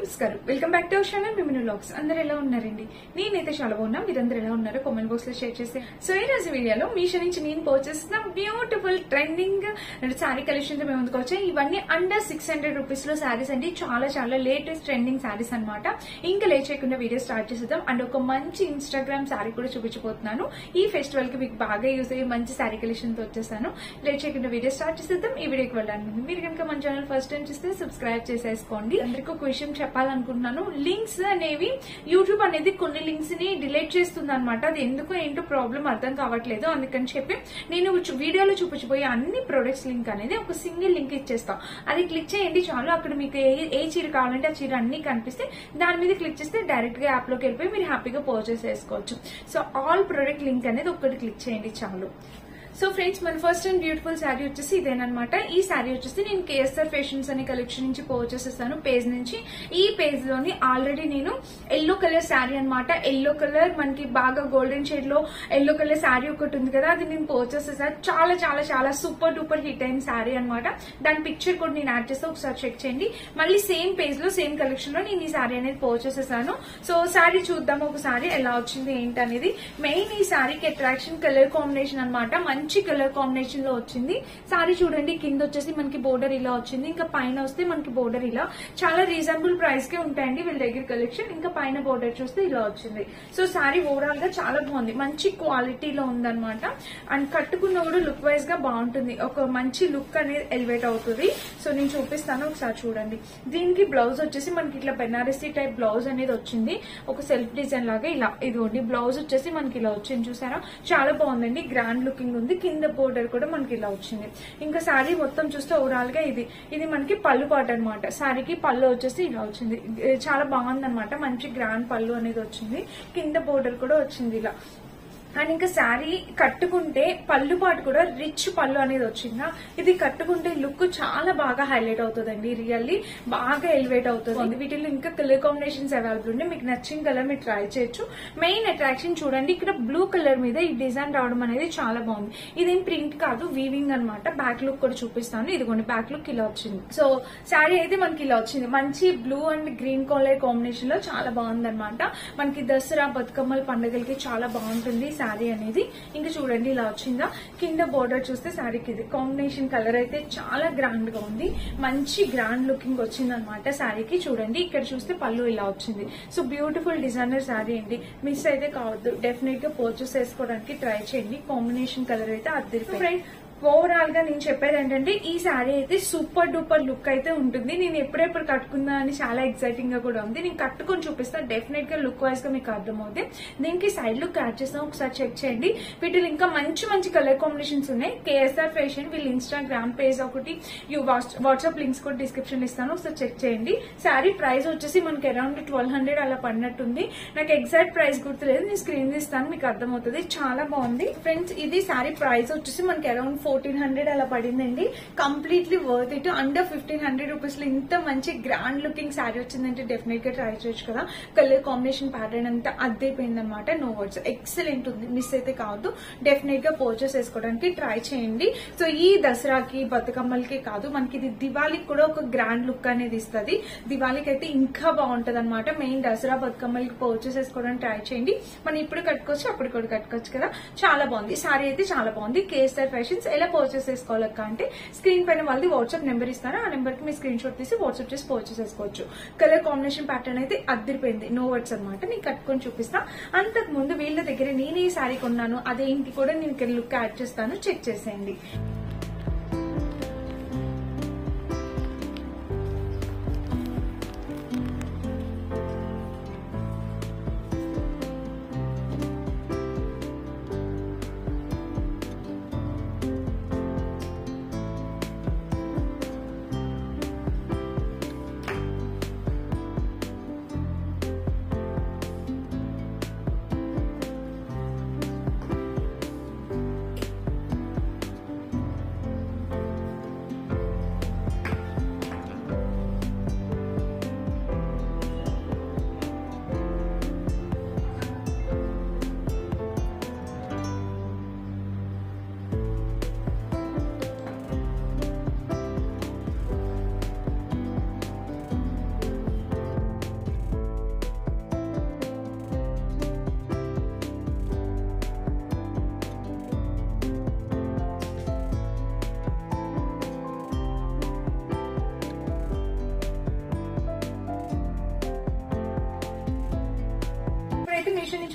నమస్కారం welcome back to our channel మిమిను లాగ్స్ అందరు ఎలా ఉన్నారండి నేనైతే చాలా బాగున్నా మీరందరూ ఎలా ఉన్నారు కామెంట్ బాక్స్ లో షేర్ చేస్తే సో ఈ రోజు వీడియోలో మీషో నుంచి నేను పోస్ట్ చేసిన బ్యూటిఫుల్ ట్రెండింగ్ శారీ కలెక్షన్ మేము ముందుకు వచ్చాయి ఇవన్నీ అండర్ సిక్స్ హండ్రెడ్ రూపీస్ లో శారీస్ అండి చాలా చాలా లేటెస్ట్ ట్రెండింగ్ శారీస్ అన్నమాట ఇంకా లేట్ చేయకుండా వీడియో స్టార్ట్ చేసేద్దాం అండ్ ఒక మంచి ఇన్స్టాగ్రామ్ శారీ కూడా చూపించబోతున్నాను ఈ ఫెస్టివల్ కి మీకు బాగా యూజ్ అయ్యే మంచి శారీ కలెక్షన్ తో వచ్చేసాను లేట్ చేయకుండా వీడియో స్టార్ట్ చేసేద్దాం ఈ వీడియోకి వెళ్ళడానికి ముందు మీరు కనుక మన ఛానల్ ఫస్ట్ టైం చూస్తే సబ్స్క్రైబ్ చేసేసుకోండి అందరికీ ఒక విషయం చెప్పాలనుకుంటున్నాను లింక్స్ అనేవి యూట్యూబ్ అనేది కొన్ని లింక్స్ ని డిలీట్ చేస్తుంది అనమాట అది ఎందుకు ఏంటో ప్రాబ్లం అర్థం కావట్లేదు అందుకని చెప్పి నేను చు- వీడియోలో చూపించబోయే అన్ని ప్రొడక్ట్స్ లింక్ అనేది ఒక సింగిల్ లింక్ ఇచ్చేస్తాం అది క్లిక్ చేయండి చాలు అక్కడ మీకు ఏ ఏ చీర కావాలంటే ఆ చీర అన్ని కనిపిస్తే దాని మీద క్లిక్ చేస్తే డైరెక్ట్ గా యాప్ లోకి వెళ్ళిపోయి మీరు హ్యాపీగా పర్చేస్ చేసుకోవచ్చు సో ఆల్ ప్రొడక్ట్ లింక్ అనేది ఒక్కటి క్లిక్ చేయండి చాలు సో ఫ్రెండ్స్ మన ఫస్ట్ అండ్ బ్యూటిఫుల్ శారీ వచ్చేసి ఇదేనమాట ఈ శారీ వచ్చేసి నేను కేఎస్ఆర్ ఫ్యాషన్స్ అనే కలెక్షన్ నుంచి పర్చేస్ చేస్తాను పేజ్ నుంచి ఈ పేజ్ లోని ఆల్రెడీ నేను ఎల్లో కలర్ శారీ అన్నమాట ఎల్లో కలర్ మనకి బాగా గోల్డెన్ షేడ్ లో ఎల్లో కలర్ శారీ ఒకటి ఉంది కదా అది నేను పర్చేస్ చేశాను చాలా చాలా చాలా సూపర్ డూపర్ హిట్ అయిన శారీ అన్నమాట దాని పిక్చర్ కూడా నేను యాడ్ చేస్తే ఒకసారి చెక్ చేయండి మళ్ళీ సేమ్ పేజ్ లో సేమ్ కలెక్షన్ లో నేను ఈ శారీ అనేది పర్చేస్ చేశాను సో శారీ చూద్దాం ఒకసారి ఎలా వచ్చింది ఏంటి అనేది మెయిన్ ఈ శారీకి అట్రాక్షన్ కలర్ కాంబినేషన్ అన్నమాట మంచి కలర్ కాంబినేషన్ లో వచ్చింది శారీ చూడండి కింద వచ్చేసి మనకి బోర్డర్ ఇలా వచ్చింది ఇంకా పైన వస్తే మనకి బోర్డర్ ఇలా చాలా రీజనబుల్ ప్రైస్ కే ఉంటాయండి వీళ్ళ దగ్గర కలెక్షన్ ఇంకా పైన బోర్డర్ చూస్తే ఇలా వచ్చింది సో శారీ ఓవరాల్ గా చాలా బాగుంది మంచి క్వాలిటీలో ఉందన్నమాట అండ్ కట్టుకున్న కూడా లుక్ వైజ్ గా బాగుంటుంది ఒక మంచి లుక్ అనేది ఎలివేట్ అవుతుంది సో నేను చూపిస్తాను ఒకసారి చూడండి దీనికి బ్లౌజ్ వచ్చేసి మనకి ఇట్లా బెనారసీ టైప్ బ్లౌజ్ అనేది వచ్చింది ఒక సెల్ఫ్ డిజైన్ లాగా ఇలా ఇదిగోండి బ్లౌజ్ వచ్చేసి మనకి ఇలా వచ్చింది చూసారా చాలా బాగుందండి గ్రాండ్ లుకింగ్ ఉంది కింద బోర్డర్ కూడా మనకి ఇలా వచ్చింది ఇంకా శారీ మొత్తం చూస్తే ఓవరాల్ గా ఇది ఇది మనకి పళ్ళు పాట అనమాట శారీకి పళ్ళు వచ్చేసి ఇలా వచ్చింది ఇది చాలా బాగుందన్నమాట మంచి గ్రాండ్ పళ్ళు అనేది వచ్చింది కింద బోర్డర్ కూడా వచ్చింది ఇలా అండ్ ఇంకా శారీ కట్టుకుంటే పళ్ళు పాటు కూడా రిచ్ పళ్ళు అనేది వచ్చిందా ఇది కట్టుకుంటే లుక్ చాలా బాగా హైలైట్ అవుతుందండి రియల్లీ బాగా ఎలివేట్ అవుతుంది వీటిలో ఇంకా కలర్ కాంబినేషన్స్ అవైలబుల్ ఉంది మీకు నచ్చిన కలర్ మీరు ట్రై చేయొచ్చు మెయిన్ అట్రాక్షన్ చూడండి ఇక్కడ బ్లూ కలర్ మీద ఈ డిజైన్ రావడం అనేది చాలా బాగుంది ఇదేం ప్రింట్ కాదు వీవింగ్ అన్నమాట బ్యాక్ లుక్ కూడా చూపిస్తాను ఇదిగోండి బ్యాక్ లుక్ ఇలా వచ్చింది సో శారీ అయితే మనకి ఇలా వచ్చింది మంచి blue and green colour combination లో చాలా బాగుంది అనమాట మనకి దసరా బతుకమ్మల పండుగలకి చాలా బాగుంటుంది శారీ అనేది ఇంకా చూడండి ఇలా వచ్చిందా కింద బోర్డర్ చూస్తే శారీకి ఇది కాంబినేషన్ కలర్ అయితే చాలా గ్రాండ్ గా ఉంది మంచి గ్రాండ్ లుకింగ్ వచ్చింది అనమాట శారీకి చూడండి ఇక్కడ చూస్తే పళ్ళు ఇలా వచ్చింది సో బ్యూటిఫుల్ డిజైనర్ శారీ అండి మిస్ అయితే కావద్దు డెఫినెట్ గా పర్చేస్ చేసుకోవడానికి ట్రై చేయండి కాంబినేషన్ కలర్ అయితే అద్దరి ఫ్రెండ్ ఓవరాల్ గా నేను చెప్పేది ఏంటంటే ఈ శారీ అయితే సూపర్ డూపర్ లుక్ అయితే ఉంటుంది నేను ఎప్పుడెప్పుడు కట్టుకుందా అని చాలా ఎక్సైటింగ్ గా కూడా ఉంది నేను కట్టుకొని చూపిస్తాను డెఫినెట్ గా లుక్ వైజ్ గా మీకు అర్థమవుతుంది దీనికి సైడ్ లుక్ యాడ్ చేస్తాం ఒకసారి చెక్ చేయండి వీటిలో ఇంకా మంచి మంచి కలర్ కాంబినేషన్స్ ఉన్నాయి కేఎస్ఆర్ ఫ్యాషన్ వీళ్ళ ఇన్స్టాగ్రామ్ పేజ్ ఒకటి యూ వాట్సాప్ లింక్స్ కూడా డిస్క్రిప్షన్ ఇస్తాను ఒకసారి చెక్ చేయండి శారీ ప్రైస్ వచ్చేసి మనకి అరౌండ్ ట్వెల్వ్ హండ్రెడ్ అలా పడినట్టుంది నాకు ఎగ్జాక్ట్ ప్రైస్ గుర్తులేదు నేను స్క్రీన్ ఇస్తాను మీకు అర్థమవుతుంది చాలా బాగుంది ఫ్రెండ్స్ ఇది శారీ ప్రైస్ వచ్చేసి మనకి అరౌండ్ ఫోర్టీన్ హండ్రెడ్ అలా పడిందండి completely worth it under fifteen hundred rupees లో ఇంత మంచి గ్రాండ్ లుకింగ్ శారీ వచ్చిందంటే డెఫినెట్ గా ట్రై చేయొచ్చు కదా కలర్ కాంబినేషన్ ప్యాటర్న్ అంతా అద్దైపోయింది అనమాట నో వర్డ్స్ ఎక్సలెంట్ ఉంది మిస్ అయితే కావద్దు డెఫినెట్ గా పర్చేస్ చేసుకోవడానికి ట్రై చేయండి సో ఈ దసరాకి బతుకమ్మలకి కాదు మనకి ఇది దివాళీకి కూడా ఒక గ్రాండ్ లుక్ అనేది ఇస్తుంది దివాళీకి అయితే ఇంకా బాగుంటది అనమాట మెయిన్ దసరా బతుకమ్మలకి పర్చేస్ చేసుకోవడానికి ట్రై చేయండి మనం ఇప్పుడు కట్టుకోవచ్చు అప్పుడు కూడా కట్టుకోవచ్చు కదా చాలా బాగుంది సారీ అయితే చాలా బాగుంది కేఎస్ఆర్ ఫ్యాషన్స్ ఎలా పర్చేస్ చేసుకోవాలక్క అంటే స్క్రీన్ పైన వాళ్ళది వాట్సాప్ నెంబర్ ఇస్తారు ఆ నెంబర్ కి మీ స్క్రీన్ షాట్ తీసి వాట్సాప్ చేసి పర్చేస్ చేసుకోవచ్చు కలర్ కాంబినేషన్ ప్యాటర్న్ అయితే అద్దరిపోయింది నో వర్డ్స్ అనమాట నేను కట్టుకొని చూపిస్తా అంతకు ముందు వీళ్ళ దగ్గర నేను ఈ సారీ కొన్నాను అదేంటి కూడా నేను ఇక్కడ లుక్ యాడ్ చేస్తాను చెక్ చేసేయండి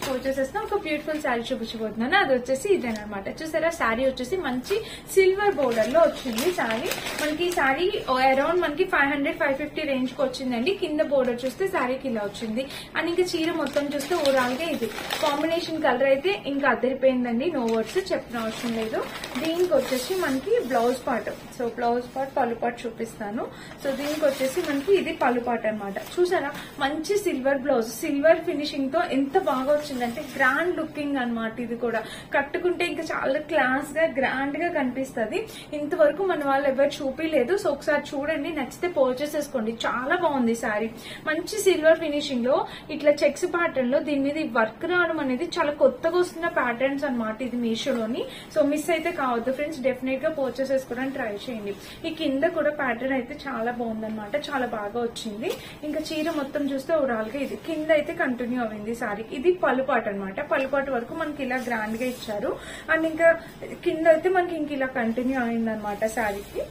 పర్చేస్ చేసిన ఒక బ్యూటిఫుల్ శారీ చూపించబోతున్నాను అది వచ్చేసి ఇదేనమాట చూసారా శారీ వచ్చేసి మంచి సిల్వర్ బోర్డర్ లో వచ్చింది శారీ మనకి ఈ శారీ అరౌండ్ మనకి five hundred five fifty range కి వచ్చిందండి కింద బోర్డర్ చూస్తే శారీకి ఇలా వచ్చింది అండ్ ఇంకా చీర మొత్తం చూస్తే ఓవరాల్ గా ఇది కాంబినేషన్ కలర్ అయితే ఇంకా అదిరిపోయిందండి నో వర్డ్స్ చెప్పిన అవసరం లేదు దీనికి వచ్చేసి మనకి blouse part so blouse part పళ్ళు పార్ట్ చూపిస్తాను సో దీనికి వచ్చేసి మనకి ఇది పళ్ళు పార్ట్ అనమాట చూసారా మంచి సిల్వర్ బ్లౌజ్ సిల్వర్ ఫినిషింగ్ తో ఎంత బాగా వచ్చిందంటే గ్రాండ్ లుకింగ్ అన్నమాట ఇది కూడా కట్టుకుంటే ఇంకా చాలా క్లాస్ గా గ్రాండ్ గా కనిపిస్తుంది ఇంతవరకు మన వాళ్ళు ఎవరు చూపించలేదు సో ఒకసారి చూడండి నచ్చితే పర్చేస్ చేసుకోండి చాలా బాగుంది సారీ మంచి సిల్వర్ ఫినిషింగ్ లో ఇట్లా చెక్స్ ప్యాటర్న్ లో దీని మీద ఈ వర్క్ రావడం అనేది చాలా కొత్తగా వస్తున్న ప్యాటర్న్స్ అన్నమాట ఇది మీషోలోని సో మిస్ అయితే కావద్దు ఫ్రెండ్స్ డెఫినెట్ గా పర్చేస్ చేసుకోవడానికి ట్రై చేయండి ఈ కింద కూడా ప్యాటర్న్ అయితే చాలా బాగుందన్నమాట చాలా బాగా వచ్చింది ఇంకా చీర మొత్తం చూస్తే ఓవరాల్ గా ఇది కింద అయితే కంటిన్యూ అయింది సారీ ఇది పలుపాటు అనమాట పలుపాటు వరకు మనకి ఇలా గ్రాండ్ గా ఇచ్చారు అండ్ ఇంకా కింద అయితే మనకి ఇంక ఇలా కంటిన్యూ అయింది అనమాట శారీకి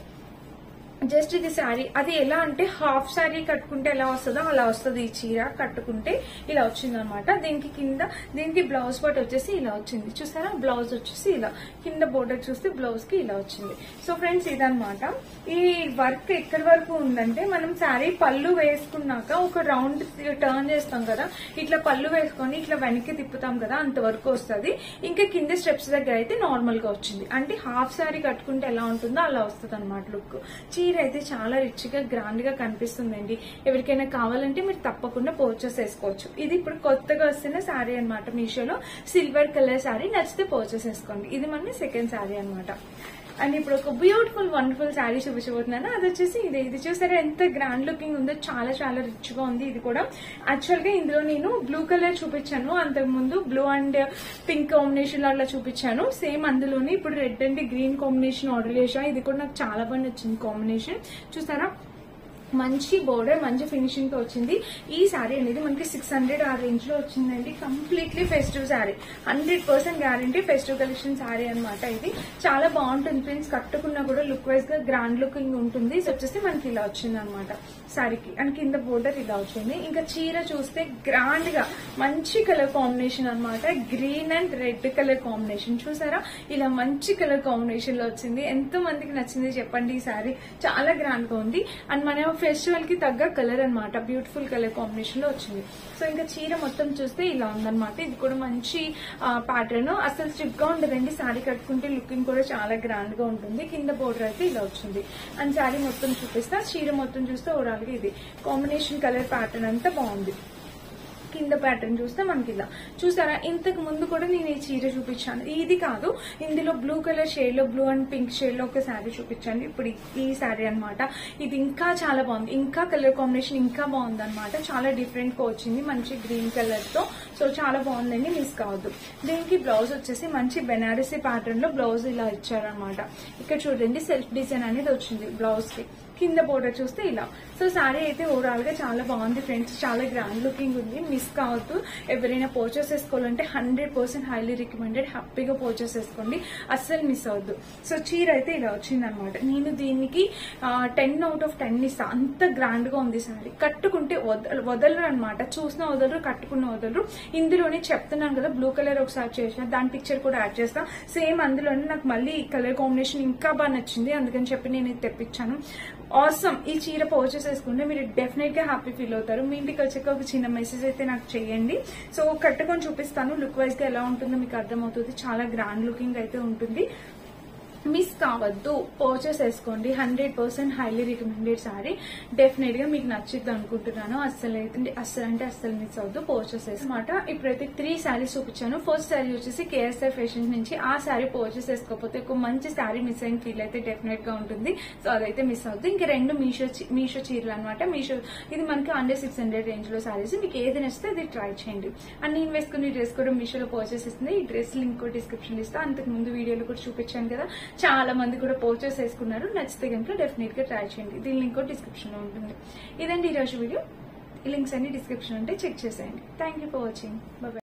జస్ట్ ఇది శారీ అది ఎలా అంటే హాఫ్ శారీ కట్టుకుంటే ఎలా వస్తుందో అలా వస్తుంది ఈ చీర కట్టుకుంటే ఇలా వచ్చింది అనమాట దీనికి కింద దీనికి బ్లౌజ్ పార్ట్ వచ్చేసి ఇలా వచ్చింది చూసారా బ్లౌజ్ వచ్చేసి ఇలా కింద బోర్డర్ చూస్తే బ్లౌజ్ కి ఇలా వచ్చింది సో ఫ్రెండ్స్ ఇదనమాట ఈ వర్క్ ఎక్కడి వరకు ఉందంటే మనం శారీ పళ్ళు వేసుకున్నాక ఒక రౌండ్ టర్న్ చేస్తాం కదా ఇట్లా పళ్ళు వేసుకొని ఇట్లా వెనక్కి తిప్పుతాం కదా అంతవరకు వస్తుంది ఇంకా కింద స్టెప్స్ దగ్గర అయితే నార్మల్ గా వచ్చింది అంటే హాఫ్ శారీ కట్టుకుంటే ఎలా ఉంటుందో అలా వస్తుంది అనమాట లుక్ చీర అయితే చాలా రిచ్ గా గ్రాండ్ గా కనిపిస్తుందండి ఎవరికైనా కావాలంటే మీరు తప్పకుండా పర్చేస్ చేసుకోవచ్చు ఇది ఇప్పుడు కొత్తగా వస్తున్న శారీ అనమాట మీషోలో సిల్వర్ కలర్ శారీ నచ్చితే పర్చేస్ చేసుకోండి ఇది మన సెకండ్ శారీ అనమాట అండ్ ఇప్పుడు ఒక బ్యూటిఫుల్ వండర్ఫుల్ శారీ చూపించబోతున్నాను అది వచ్చేసి ఇది ఇది చూసారా ఎంత గ్రాండ్ లుకింగ్ ఉందో చాలా చాలా రిచ్ గా ఉంది ఇది కూడా యాక్చువల్ గా ఇందులో నేను బ్లూ కలర్ చూపించాను అంతకు ముందు బ్లూ అండ్ పింక్ కాంబినేషన్ అట్లా చూపించాను సేమ్ అందులోనే ఇప్పుడు red and green combination order చేశాను ఇది కూడా నాకు చాలా బాగా నచ్చింది కాంబినేషన్ చూసారా మంచి బోర్డర్ మంచి ఫినిషింగ్ తో వచ్చింది ఈ శారీ అనేది మనకి సిక్స్ హండ్రెడ్ ఆ రేంజ్ లో వచ్చిందండి completely festive sari hundred percent guarantee festive collection sari అనమాట ఇది చాలా బాగుంటుంది ఫ్రెండ్స్ కట్టుకున్నా కూడా లుక్ వైజ్ గా గ్రాండ్ లుకింగ్ ఉంటుంది ఇది వచ్చేసి మనకి ఇలా వచ్చింది అనమాట శారీకి అండ్ కింద బోర్డర్ ఇలా వచ్చింది ఇంకా చీర చూస్తే గ్రాండ్ గా మంచి కలర్ కాంబినేషన్ అనమాట green and red colour combination చూసారా ఇలా మంచి కలర్ కాంబినేషన్ లో వచ్చింది ఎంతో మందికి నచ్చింది చెప్పండి ఈ శారీ చాలా గ్రాండ్ గా ఉంది అండ్ మన ఫెస్టివల్ కి తగ్గ కలర్ అన్నమాట బ్యూటిఫుల్ కలర్ కాంబినేషన్ లో వచ్చింది సో ఇంకా చీర మొత్తం చూస్తే ఇలా ఉందన్నమాట ఇది కూడా మంచి ప్యాటర్న్ అసలు స్ట్రిప్ గా ఉండదండి శారీ కట్టుకుంటే లుకింగ్ కూడా చాలా గ్రాండ్ గా ఉంటుంది కింద బోర్డర్ అయితే ఇలా వచ్చింది అండ్ శారీ మొత్తం చూపిస్తా చీర మొత్తం చూస్తే ఓవరాల్ గా ఇది కాంబినేషన్ కలర్ ప్యాటర్న్ అంతా బాగుంది కింద ప్యాటర్న్ చూస్తే మనకి ఇలా చూసారా ఇంతకు ముందు కూడా నేను ఈ చీర చూపించాను ఇది కాదు ఇందులో బ్లూ కలర్ షేడ్ లో బ్లూ అండ్ పింక్ షేడ్ లో ఒక శారీ చూపించాను ఇప్పుడు ఈ శారీ అన్నమాట ఇది ఇంకా చాలా బాగుంది ఇంకా కలర్ కాంబినేషన్ ఇంకా బాగుంది అనమాట చాలా డిఫరెంట్ గా వచ్చింది మంచి గ్రీన్ కలర్ తో సో చాలా బాగుందండి మిస్ కావద్దు దీనికి బ్లౌజ్ వచ్చేసి మంచి బెనారసీ ప్యాటర్న్ లో బ్లౌజ్ ఇలా ఇచ్చారనమాట ఇక్కడ చూడండి సెల్ఫ్ డిజైన్ అనేది వచ్చింది బ్లౌజ్ కి కింద బోర్డర్ చూస్తే ఇలా సో సారీ అయితే ఓవరాల్ గా చాలా బాగుంది ఫ్రెండ్స్ చాలా గ్రాండ్ లుకింగ్ ఉంది మిస్ కావద్దు ఎవరైనా పర్చేస్ చేసుకోవాలంటే హండ్రెడ్ పర్సెంట్ హైలీ రికమెండెడ్ హ్యాపీగా పర్చేస్ చేసుకోండి అస్సలు మిస్ అవ్వద్దు సో చీర అయితే ఇలా వచ్చింది అనమాట నేను దీనికి టెన్ అవుట్ ఆఫ్ టెన్ ఇస్తా అంత గ్రాండ్ గా ఉంది సారీ కట్టుకుంటే వద- వదలరు అనమాట చూసిన వదలరు కట్టుకున్న వదలరు ఇందులోనే చెప్తున్నాను కదా బ్లూ కలర్ ఒకసారి చేసిన దాని పిక్చర్ కూడా యాడ్ చేస్తా సేమ్ అందులోనే నాకు మళ్ళీ ఈ కలర్ కాంబినేషన్ ఇంకా బాగా నచ్చింది అందుకని చెప్పి నేను ఇది తెప్పించాను ఆసమ్ ఈ చీర పర్చేస్ చేసుకుంటే మీరు డెఫినెట్ గా హ్యాపీ ఫీల్ అవుతారు మీ ఇంటికి వచ్చాక ఒక చిన్న మెసేజ్ అయితే నాకు చేయండి సో కట్టుకొని చూపిస్తాను లుక్ వైజ్ గా ఎలా ఉంటుందో మీకు అర్థమవుతుంది చాలా గ్రాండ్ లుకింగ్ అయితే ఉంటుంది మిస్ కావద్దు పర్చేస్ చేసుకోండి hundred percent highly recommended sari definite గా మీకు నచ్చిద్ది అనుకుంటున్నాను అస్సలు అయితే అస్సలు అంటే అస్సలు మిస్ అవద్దు పర్చేస్ అనమాట ఇప్పుడైతే త్రీ శారీస్ చూపించాను ఫస్ట్ శారీ వచ్చేసి కేఎస్ఆర్ ఫ్యాషన్ నుంచి ఆ శారీ పర్చేస్ చేసుకోకపోతే ఒక మంచి శారీ మిస్ అయిన ఫీల్ అయితే డెఫినెట్ గా ఉంటుంది సో అదైతే మిస్ అవద్దు ఇంకా రెండు మీషో చీ- మీషో చీరలు అనమాట మీషో ఇది మనకి అండర్ సిక్స్ హండ్రెడ్ రేంజ్ లో శారీస్ మీకు ఏది నచ్చితే అది ట్రై చేయండి అండ్ నేను వేసుకుని డ్రెస్ కూడా మీషోలో పర్చేస్ ఇస్తుంది ఈ డ్రెస్ లింక్ కూడా డిస్క్రిప్షన్ ఇస్తా అంతకు ముందు వీడియోలో కూడా చూపించాను కదా చాలా మంది కూడా పర్చేస్ చేసుకున్నారు నచ్చితే కనుక డెఫినెట్ గా ట్రై చేయండి దీని లింక్ కూడా డిస్క్రిప్షన్ లో ఉంటుంది ఇదండి ఈ రోజు వీడియో ఈ లింక్స్ అన్ని డిస్క్రిప్షన్ ఉంటే చెక్ చేసేయండి thank you for watching bye